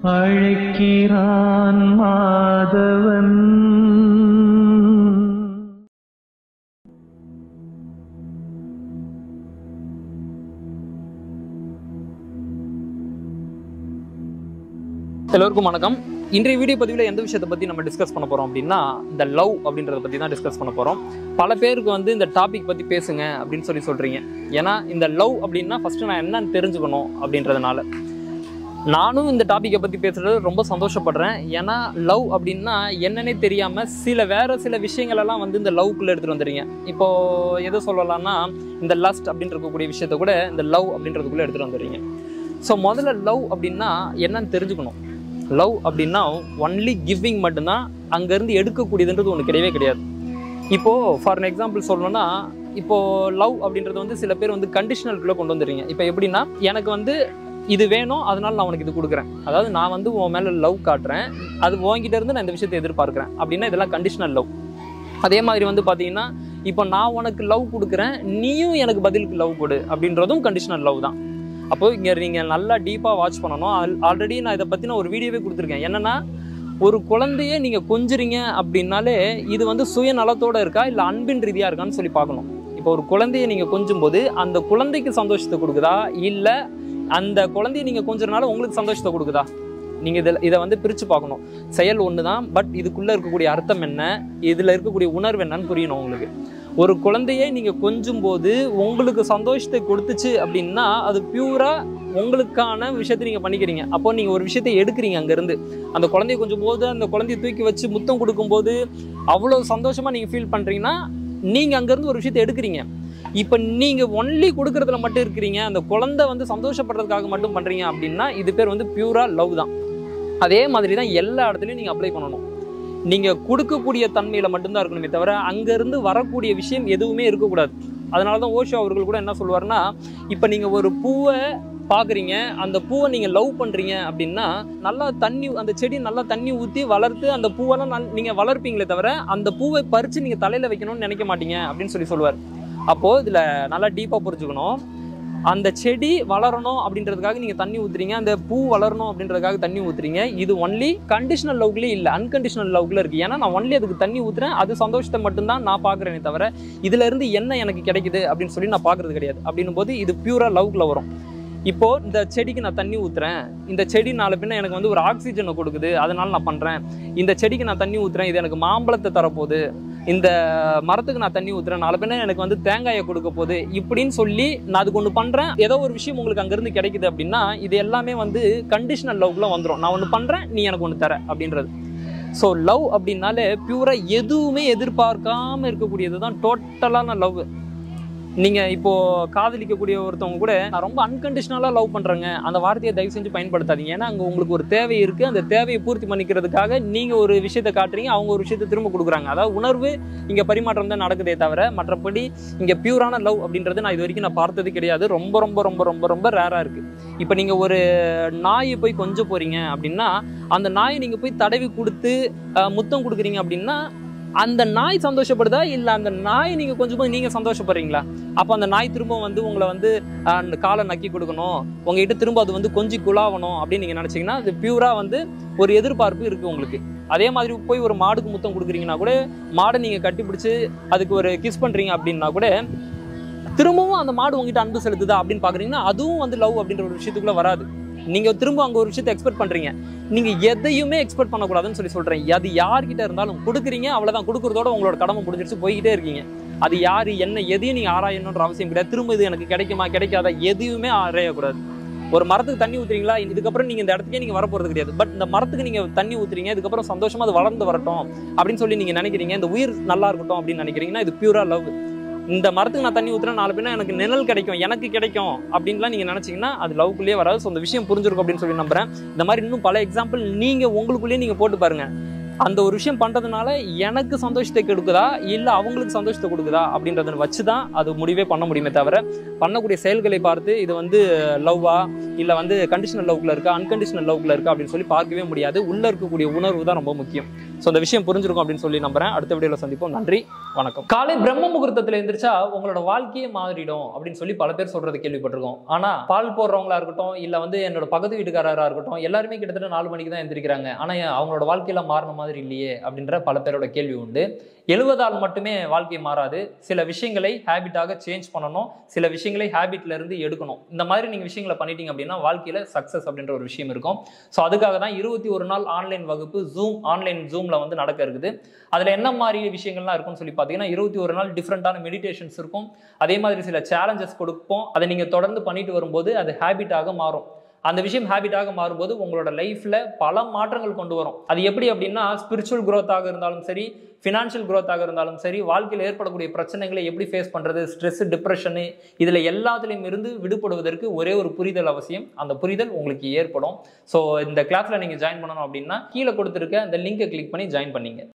அழைக்கிறான் மாதவன் எல்லோருக்கும் வணக்கம் இன்றைய வீடியோ பதிவில் எந்த விஷயத்தை பற்றி நம்ம டிஸ்கஸ் பண்ண போகிறோம் அப்படின்னா இந்த லவ் அப்படின்றத பற்றி தான் டிஸ்கஸ் பண்ண போகிறோம் பல பேருக்கு வந்து இந்த டாபிக் பற்றி பேசுங்க அப்படின்னு சொல்லி சொல்கிறீங்க ஏன்னா இந்த லவ் அப்படின்னா ஃபஸ்ட்டு நான் என்னன்னு தெரிஞ்சுக்கணும் அப்படின்றதுனால நானும் இந்த டாப்பிக்கை பற்றி பேசுகிறது ரொம்ப சந்தோஷப்படுறேன் ஏன்னா லவ் அப்படின்னா என்னன்னே தெரியாமல் சில வேறு சில விஷயங்களெல்லாம் வந்து இந்த லவ்க்குள்ளே எடுத்துகிட்டு வந்துடுறீங்க இப்போது எதை சொல்லலாம்னா இந்த லஸ்ட் அப்படின்னு இருக்கக்கூடிய விஷயத்த கூட இந்த லவ் அப்படின்றதுக்குள்ளே எடுத்துகிட்டு வந்துடுறீங்க ஸோ முதல்ல லவ் அப்படின்னா என்னன்னு தெரிஞ்சுக்கணும் லவ் அப்படின்னா ஒன்லி கிவிங் மட்டும்தான் அங்கேருந்து எடுக்கக்கூடியதுன்றது ஒன்று கிடையவே கிடையாது இப்போது ஃபார் an எக்ஸாம்பிள் சொல்லணும்னா இப்போது லவ் அப்படின்றது வந்து சில பேர் வந்து கண்டிஷனல்குள்ளே கொண்டு வந்துடுறீங்க இப்போ எப்படின்னா எனக்கு வந்து இது வேணும் அதனால நான் உனக்கு இது கொடுக்குறேன் அதாவது நான் வந்து உன் மேலே லவ் காட்டுறேன் அது உன்கிட்ட இருந்து நான் இந்த விஷயத்தை எதிர்பார்க்குறேன் அப்படின்னா இதெல்லாம் கண்டிஷனல் லவ் அதே மாதிரி வந்து பார்த்தீங்கன்னா இப்போ நான் உனக்கு லவ் கொடுக்குறேன் நீயும் எனக்கு பதிலுக்கு லவ் கொடு அப்படின்றதும் கண்டிஷனல் லவ் தான் அப்போ இங்கே நீங்கள் நல்லா டீப்பாக வாட்ச் பண்ணணும் ஆல்ரெடி நான் இதை பற்றின ஒரு வீடியோவே கொடுத்துருக்கேன் என்னன்னா ஒரு குழந்தைய நீங்கள் கொஞ்சுறீங்க அப்படின்னாலே இது வந்து சுயநலத்தோட இருக்கா இல்லை அன்பின் ரீதியாக இருக்கான்னு சொல்லி பார்க்கணும் இப்போ ஒரு குழந்தைய நீங்கள் கொஞ்சும் போது அந்த குழந்தைக்கு சந்தோஷத்தை கொடுக்குதா இல்லை அந்த குழந்தைய நீங்கள் கொஞ்சறனால உங்களுக்கு சந்தோஷத்தை கொடுக்குதா நீங்கள் இதில் இதை வந்து பிரித்து பார்க்கணும் செயல் ஒன்று தான் பட் இதுக்குள்ளே இருக்கக்கூடிய அர்த்தம் என்ன இதில் இருக்கக்கூடிய உணர்வு என்னன்னு புரியணும் உங்களுக்கு ஒரு குழந்தையை நீங்கள் கொஞ்சும் போது உங்களுக்கு சந்தோஷத்தை கொடுத்துச்சு அப்படின்னா அது பியூராக உங்களுக்கான விஷயத்தை நீங்கள் பண்ணிக்கிறீங்க அப்போ நீங்கள் ஒரு விஷயத்தை எடுக்கிறீங்க அங்கேருந்து அந்த குழந்தைய கொஞ்சம் போது அந்த குழந்தைய தூக்கி வச்சு முத்தம் கொடுக்கும்போது அவ்வளோ சந்தோஷமாக நீங்கள் ஃபீல் பண்ணுறீங்கன்னா நீங்கள் அங்கேருந்து ஒரு விஷயத்தை எடுக்கிறீங்க இப்போ நீங்கள் ஒன்லி கொடுக்கறதுல மட்டும் இருக்கிறீங்க அந்த குழந்தை வந்து சந்தோஷப்படுறதுக்காக மட்டும் பண்ணுறீங்க அப்படின்னா இது பேர் வந்து பியூராக லவ் தான் அதே மாதிரி தான் எல்லா இடத்துலையும் நீங்கள் அப்ளை பண்ணணும் நீங்கள் கொடுக்கக்கூடிய தன்மையில் மட்டும்தான் இருக்கணுமே தவிர அங்கேருந்து வரக்கூடிய விஷயம் எதுவுமே இருக்கக்கூடாது அதனால தான் ஓஷோ அவர்கள் கூட என்ன சொல்லுவார்னா இப்போ நீங்கள் ஒரு பூவை பார்க்குறீங்க அந்த பூவை நீங்கள் லவ் பண்ணுறீங்க அப்படின்னா நல்லா தண்ணி அந்த செடி நல்லா தண்ணி ஊற்றி வளர்த்து அந்த பூவெல்லாம் நல் நீங்கள் வளர்ப்பீங்களே தவிர அந்த பூவை பறித்து நீங்கள் தலையில் வைக்கணும்னு நினைக்க மாட்டீங்க அப்படின்னு சொல்லி சொல்லுவார் அப்போது இதில் நல்லா டீப்பாக புரிஞ்சுக்கணும் அந்த செடி வளரணும் அப்படின்றதுக்காக நீங்கள் தண்ணி ஊற்றுறீங்க அந்த பூ வளரணும் அப்படின்றதுக்காக தண்ணி ஊற்றுறீங்க இது ஒன்லி கண்டிஷனல் லவ்க்குள்ளே இல்லை அன்கண்டிஷனல் லவ்க்குள்ள இருக்குது ஏன்னா நான் ஒன்லி அதுக்கு தண்ணி ஊற்றுறேன் அது சந்தோஷத்தை மட்டும்தான் நான் பார்க்குறேனே தவிர இதுல இருந்து என்ன எனக்கு கிடைக்குது அப்படின்னு சொல்லி நான் பார்க்குறது கிடையாது அப்படின்னும் போது இது பியூரா லவ்க்குள்ள வரும் இப்போ இந்த செடிக்கு நான் தண்ணி ஊத்துறேன் இந்த செடி நாளை பின்ன எனக்கு வந்து ஒரு ஆக்சிஜனை கொடுக்குது அதனால நான் பண்றேன் இந்த செடிக்கு நான் தண்ணி ஊத்துறேன் இது எனக்கு மாம்பழத்தை தரப்போகுது இந்த மரத்துக்கு நான் தண்ணி ஊத்துறேன் நாளை பின்ன எனக்கு வந்து தேங்காயை கொடுக்க போகுது இப்படின்னு சொல்லி நான் அதுக்கு ஒன்று பண்றேன் ஏதோ ஒரு விஷயம் உங்களுக்கு அங்கிருந்து கிடைக்குது அப்படின்னா இது எல்லாமே வந்து கண்டிஷனல் லவ்க்குள்ள வந்துடும் நான் ஒன்று பண்றேன் நீ எனக்கு ஒன்று தர அப்படின்றது ஸோ லவ் அப்படின்னாலே பியூரா எதுவுமே எதிர்பார்க்காம இருக்கக்கூடியது தான் டோட்டலான லவ் நீங்க இப்போ காதலிக்கக்கூடிய ஒருத்தவங்க கூட நான் ரொம்ப அன்கண்டிஷனலா லவ் பண்றேங்க அந்த வார்த்தையை தயவு செஞ்சு பயன்படுத்தாதீங்க ஏன்னா அங்க உங்களுக்கு ஒரு தேவை இருக்கு அந்த தேவையை பூர்த்தி பண்ணிக்கிறதுக்காக நீங்க ஒரு விஷயத்தை காட்டுறீங்க அவங்க ஒரு விஷயத்தை திரும்ப கொடுக்குறாங்க அதாவது உணர்வு இங்க பரிமாற்றம் தான் நடக்குதே தவிர மற்றபடி இங்க பியூரான லவ் அப்படின்றது நான் இது வரைக்கும் நான் பார்த்தது கிடையாது ரொம்ப ரொம்ப ரொம்ப ரொம்ப ரொம்ப ரேரா இருக்கு இப்போ நீங்க ஒரு நாயை போய் கொஞ்சம் போறீங்க அப்படின்னா அந்த நாயை நீங்க போய் தடவி கொடுத்து அஹ், முத்தம் கொடுக்குறீங்க அப்படின்னா அந்த நாய் சந்தோஷப்படுதா இல்ல அந்த நாயை நீங்க கொஞ்சம் போது நீங்க சந்தோஷப்படுறீங்களா அப்போ அந்த நாய் திரும்ப வந்து உங்களை வந்து ஆஹ், அந்த காலை நக்கி கொடுக்கணும் உங்ககிட்ட திரும்ப அது வந்து கொஞ்சி குழாவணும் அப்படின்னு நீங்க நினைச்சீங்கன்னா அது பியூரா வந்து ஒரு எதிர்பார்ப்பு இருக்கு உங்களுக்கு அதே மாதிரி போய் ஒரு மாடுக்கு முத்தம் கொடுக்குறீங்கன்னா கூட மாடை நீங்க கட்டிப்பிடிச்சு அதுக்கு ஒரு கிஸ் பண்றீங்க அப்படின்னா கூட திரும்பவும் அந்த மாடு உங்ககிட்ட அன்பு செலுத்துதா அப்படின்னு பாக்குறீங்கன்னா அதுவும் வந்து லவ் அப்படின்ற ஒரு விஷயத்துக்குள்ள வராது நீங்க திரும்ப அங்க ஒரு விஷயத்தை எக்ஸ்பெக்ட் பண்றீங்க நீங்க எதையுமே எக்ஸ்பெக்ட் பண்ணக்கூடாதுன்னு சொல்லி சொல்றேன் அது யார்கிட்ட இருந்தாலும் கொடுக்குறீங்க அவ்வளவுதான் கொடுக்கறதோட உங்களோட கடமை முடிஞ்சிருச்சு போய்கிட்டே இருக்கீங்க அது யாரு என்ன எதையும் நீங்க ஆராயணுன்ற அவசியம் கிடையாது திரும்ப இது எனக்கு கிடைக்குமா கிடைக்காதா எதையுமே ஆராயக்கூடாது ஒரு மரத்துக்கு தண்ணி ஊத்துறீங்களா இதுக்கப்புறம் நீங்க இந்த இடத்துக்கே நீங்க வரப்போறது கிடையாது பட் இந்த மரத்துக்கு நீங்க தண்ணி ஊத்துறீங்க இதுக்கப்புறம் சந்தோஷமா அது வளர்ந்து வரட்டும் அப்படின்னு சொல்லி நீங்க நினைக்கிறீங்க இந்த உயிர் நல்லா இருக்கட்டும் அப்படின்னு நினைக்கிறீங்கன்னா இது பியூரா லவ் இந்த மரத்துக்கு நான் தண்ணி ஊத்துறேன் நாலு பின்ன எனக்கு நிழல் கிடைக்கும் எனக்கு கிடைக்கும் அப்படின்லாம் நீங்க நினைச்சீங்கன்னா அது லவ்க்குள்ளேயே வராது ஸோ அந்த விஷயம் புரிஞ்சிருக்கும் அப்படின்னு சொல்லி நம்புறேன் இந்த மாதிரி இன்னும் பல எக்ஸாம்பிள் நீங்க உங்களுக்குள்ளேயே நீங்க போட்டு பாருங்க அந்த ஒரு விஷயம் பண்ணுறதுனால எனக்கு சந்தோஷத்தை கொடுக்குதா இல்லை அவங்களுக்கு சந்தோஷத்தை கொடுக்குதா அப்படின்றத வச்சு தான் அது முடிவே பண்ண முடியுமே தவிர பண்ணக்கூடிய செயல்களை பார்த்து இது வந்து லவ்வா இல்லை வந்து கண்டிஷனல் லவ்க்குள்ள இருக்கா அன்கண்டிஷனல் லவ்க்குள்ள இருக்கா அப்படின்னு சொல்லி பார்க்கவே முடியாது உள்ளே இருக்கக்கூடிய உணர்வு தான் ரொம்ப முக்கியம் ஸோ அந்த விஷயம் புரிஞ்சிருக்கும் அப்படின்னு சொல்லி நம்புறேன் அடுத்த வீடியோவில் சந்திப்போம் நன்றி வணக்கம் காலை பிரம்ம முகூர்த்தத்தில் எந்திரிச்சா உங்களோட வாழ்க்கையே மாறிடும் அப்படின்னு சொல்லி பல பேர் சொல்றது கேள்விப்பட்டிருக்கோம் ஆனா பால் போடுறவங்களா இருக்கட்டும் இல்ல வந்து என்னோட பக்கத்து வீட்டுக்காரரா இருக்கட்டும் எல்லாருமே கிட்டத்தட்ட நாலு மணிக்கு தான் எந்திரிக்கிறாங்க ஆனா ஏன் அவங்களோட வாழ்க்கையில மாறின மாதிரி இல்லையே அப்படின்ற பல பேரோட கேள்வி உண்டு எழுவதால் மட்டுமே வாழ்க்கை மாறாது சில விஷயங்களை ஹேபிட்டாக சேஞ்ச் பண்ணணும் சில விஷயங்களை ஹேபிட்ல இருந்து எடுக்கணும் இந்த மாதிரி நீங்க விஷயங்களை பண்ணிட்டீங்க அப்படின்னா வாழ்க்கையில சக்சஸ் அப்படின்ற ஒரு விஷயம் இருக்கும் ஸோ அதுக்காக தான் இருபத்தி ஒரு நாள் ஆன்லைன் வகுப்பு ஜூம் ஆன்லைன் ஜூம்ல வந்து நடக்க இருக்குது அதுல என்ன மாதிரி விஷயங்கள்லாம் இருக்கும்னு சொல்லி பார்த்தீங்கன்னா இருபத்தி ஒரு நாள் டிஃப்ரெண்டான மெடிடேஷன்ஸ் இருக்கும் அதே மாதிரி சில சேலஞ்சஸ் கொடுப்போம் அதை நீங்க தொடர்ந்து பண்ணிட்டு வரும்போது அது ஹேபிட்டாக மாறும் அந்த விஷயம் ஹேபிட்டாக மாறும்போது உங்களோட லைஃப்ல பல மாற்றங்கள் கொண்டு வரும் அது எப்படி அப்படின்னா ஸ்பிரிச்சுவல் growth-ஆக இருந்தாலும் சரி ஃபினான்ஷியல் growth-ஆக இருந்தாலும் சரி வாழ்க்கையில் ஏற்படக்கூடிய பிரச்சனைகளை எப்படி ஃபேஸ் பண்றது ஸ்ட்ரெஸ் டிப்ரெஷனு இதுல எல்லாத்துலேயும் இருந்து விடுபடுவதற்கு ஒரே ஒரு புரிதல் அவசியம் அந்த புரிதல் உங்களுக்கு ஏற்படும் ஸோ இந்த கிளாஸ்ல நீங்க ஜாயின் பண்ணணும் அப்படின்னா கீழே கொடுத்துருக்க அந்த லிங்கை கிளிக் பண்ணி ஜாயின் பண்ணீங்க